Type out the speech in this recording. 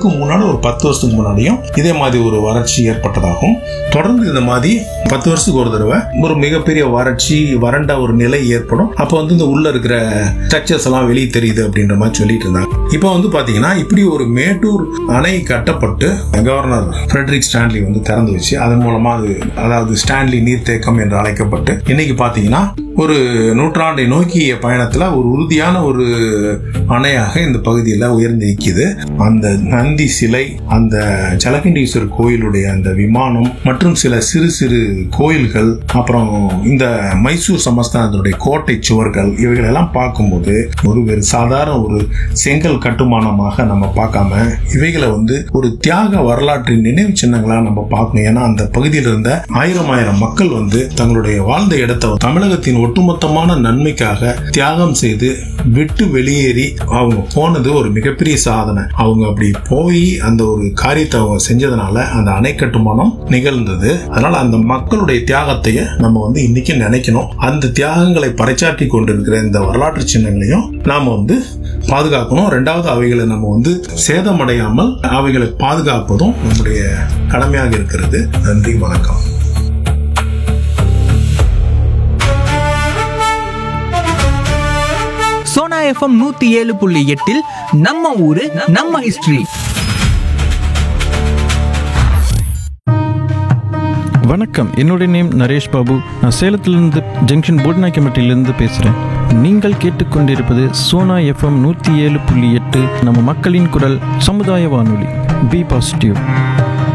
அதுக்கு முன்னாடி ஒரு பத்து வருஷத்துக்கு முன்னாடியும் இதே மாதிரி ஒரு வறட்சி ஏற்பட்டதாகும் தொடர்ந்து இந்த மாதிரி பத்து வருஷத்துக்கு ஒரு தடவை ஒரு மிகப்பெரிய வறட்சி வறண்ட ஒரு நிலை ஏற்படும் அப்போ வந்து இந்த உள்ள இருக்கிற ஸ்ட்ரக்சர்ஸ் எல்லாம் வெளியே தெரியுது அப்படின்ற மாதிரி சொல்லிட்டு இருந்தாங்க இப்போ வந்து பாத்தீங்கன்னா இப்படி ஒரு மேட்டூர் அணை கட்டப்பட்டு கவர்னர் ஃப்ரெட்ரிக் ஸ்டான்லி வந்து திறந்து வச்சு அதன் மூலமா அது அதாவது ஸ்டான்லி நீர்த்தேக்கம் என்று அழைக்கப்பட்டு இன்னைக்கு பாத்தீங்கன்னா ஒரு நூற்றாண்டை நோக்கிய பயணத்துல ஒரு உறுதியான ஒரு அணையாக இந்த பகுதியில் உயர்ந்து நிற்கிது அந்த நந்தி சிலை அந்த ஜலகண்டீஸ்வரர் கோயிலுடைய அந்த விமானம் மற்றும் சில சிறு சிறு கோயில்கள் அப்புறம் இந்த மைசூர் சமஸ்தானத்தினுடைய கோட்டை சுவர்கள் இவைகள் எல்லாம் பார்க்கும்போது ஒரு ஒரு சாதாரண ஒரு செங்கல் கட்டுமானமாக நம்ம பார்க்காம இவைகளை வந்து ஒரு தியாக வரலாற்றின் நினைவு சின்னங்களா நம்ம பார்க்கணும் ஏன்னா அந்த பகுதியில் இருந்த ஆயிரம் ஆயிரம் மக்கள் வந்து தங்களுடைய வாழ்ந்த இடத்தை தமிழகத்தின் ஒட்டுமொத்தமான நன்மைக்காக தியாகம் செய்து விட்டு வெளியேறி அவங்க போனது ஒரு மிகப்பெரிய சாதனை அவங்க அப்படி போய் அந்த ஒரு காரியத்தை அவங்க செஞ்சதுனால அந்த அணை கட்டுமானம் நிகழ்ந்தது அதனால அந்த மக்களுடைய தியாகத்தையே நம்ம வந்து இன்னைக்கு நினைக்கணும் அந்த தியாகங்களை பறைச்சாற்றி கொண்டிருக்கிற இந்த வரலாற்று சின்னங்களையும் நாம வந்து பாதுகாக்கணும் ரெண்டாவது அவைகளை நம்ம வந்து சேதமடையாமல் அவைகளை பாதுகாப்பதும் நம்முடைய கடமையாக இருக்கிறது நன்றி வணக்கம் சோனா எஃப்எம் நூத்தி ஏழு புள்ளி எட்டில் நம்ம ஊரு நம்ம ஹிஸ்டரி வணக்கம் என்னுடைய நேம் நரேஷ் பாபு நான் சேலத்திலிருந்து ஜங்ஷன் போட்நாயக்கம்பட்டியிலிருந்து பேசுகிறேன் நீங்கள் கேட்டுக்கொண்டிருப்பது சோனா எஃப்எம் நூற்றி ஏழு புள்ளி எட்டு நம்ம மக்களின் குரல் சமுதாய வானொலி பி பாசிட்டிவ்